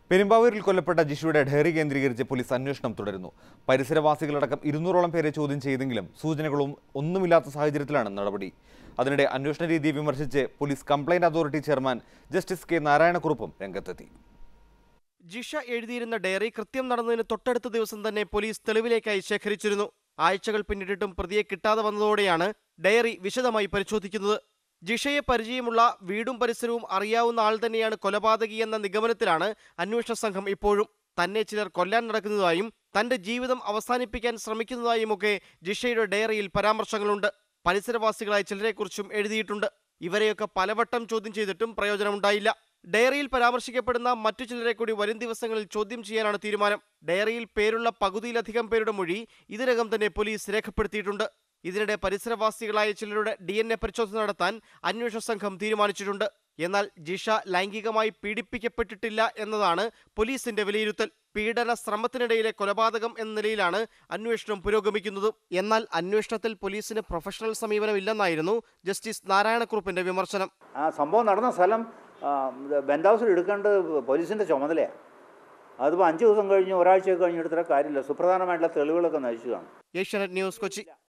പെരുമ്പാവൂരിൽ കൊല്ലപ്പെട്ട ജിഷുയുടെ ഡയറി കേന്ദ്രീകരിച്ച് പോലീസ് അന്വേഷണം തുടരുന്നു പരിസരവാസികളടക്കം ഇരുന്നൂറോളം പേരെ ചോദ്യം ചെയ്തെങ്കിലും സൂചനകളും ഒന്നുമില്ലാത്ത സാഹചര്യത്തിലാണ് നടപടി അതിനിടെ അന്വേഷണ രീതി വിമർശിച്ച് police complaint authority chairman justice K നാരായണക്കുറുപ്പും രംഗത്തെത്തി ജിഷ എഴുതിയിരുന്ന ഡയറി കൃത്യം നടന്നതിന് തൊട്ടടുത്ത ദിവസം തന്നെ പോലീസ് തെളിവിലേക്കായി ശേഖരിച്ചിരുന്നു ആഴ്ചകൾ പിന്നിട്ടിട്ടും പ്രതിയെ കിട്ടാതെ വന്നതോടെയാണ് ഡയറി വിശദമായി പരിശോധിക്കുന്നത് ജിഷയെ പരിചയമുള്ള വീടും പരിസരവും അറിയാവുന്ന ആൾ തന്നെയാണ് കൊലപാതകി എന്ന നിഗമനത്തിലാണ് അന്വേഷണ സംഘം ഇപ്പോഴും തന്നെ ചിലർ കൊല്ലാൻ നടക്കുന്നതായും തന്റെ ജീവിതം അവസാനിപ്പിക്കാൻ ശ്രമിക്കുന്നതായുമൊക്കെ ജിഷയുടെ ഡയറിയിൽ പരാമർശങ്ങളുണ്ട് പരിസരവാസികളായ ചിലരെക്കുറിച്ചും എഴുതിയിട്ടുണ്ട് ഇവരെയൊക്കെ പലവട്ടം ചോദ്യം ചെയ്തിട്ടും പ്രയോജനമുണ്ടായില്ല ഡയറിയിൽ പരാമർശിക്കപ്പെടുന്ന മറ്റു ചിലരെ കൂടി വരും ദിവസങ്ങളിൽ ചോദ്യം ചെയ്യാനാണ് തീരുമാനം ഡയറിയിൽ പേരുള്ള പകുതിയിലധികം പേരുടെ മൊഴി ഇതിനകം തന്നെ പോലീസ് രേഖപ്പെടുത്തിയിട്ടുണ്ട് ഇതിനിടെ പരിസരവാസികളായ ചിലരുടെ ഡി എൻ എ പരിശോധന നടത്താൻ അന്വേഷണ സംഘം തീരുമാനിച്ചിട്ടുണ്ട് എന്നാൽ ജിഷ ലൈംഗികമായി പീഡിപ്പിക്കപ്പെട്ടിട്ടില്ല എന്നതാണ് പോലീസിന്റെ വിലയിരുത്തൽ പീഡന ശ്രമത്തിനിടയിലെ കൊലപാതകം എന്ന നിലയിലാണ് അന്വേഷണം പുരോഗമിക്കുന്നത് എന്നാൽ അന്വേഷണത്തിൽ പോലീസിന് പ്രൊഫഷണൽ സമീപനമില്ലെന്നായിരുന്നു ജസ്റ്റിസ് നാരായണക്കുറുപ്പിന്റെ വിമർശനം ആ സംഭവം നടന്ന സ്ഥലം ആ, ഇത് ബെൻഡ് ഹൗസിൽ എടുക്കേണ്ടത് പോലീസിൻ്റെ ചുമതലയാണ് അതിപ്പോൾ അഞ്ച് ദിവസം കഴിഞ്ഞ് ഒരാഴ്ചയൊക്കെ കഴിഞ്ഞ് എടുത്തിട്ട് കാര്യമില്ല സുപ്രധാനമായിട്ടുള്ള തെളിവുകളൊക്കെ നശിച്ചു കാണും ഏഷ്യാനെറ്റ് ന്യൂസ് കൊച്ചി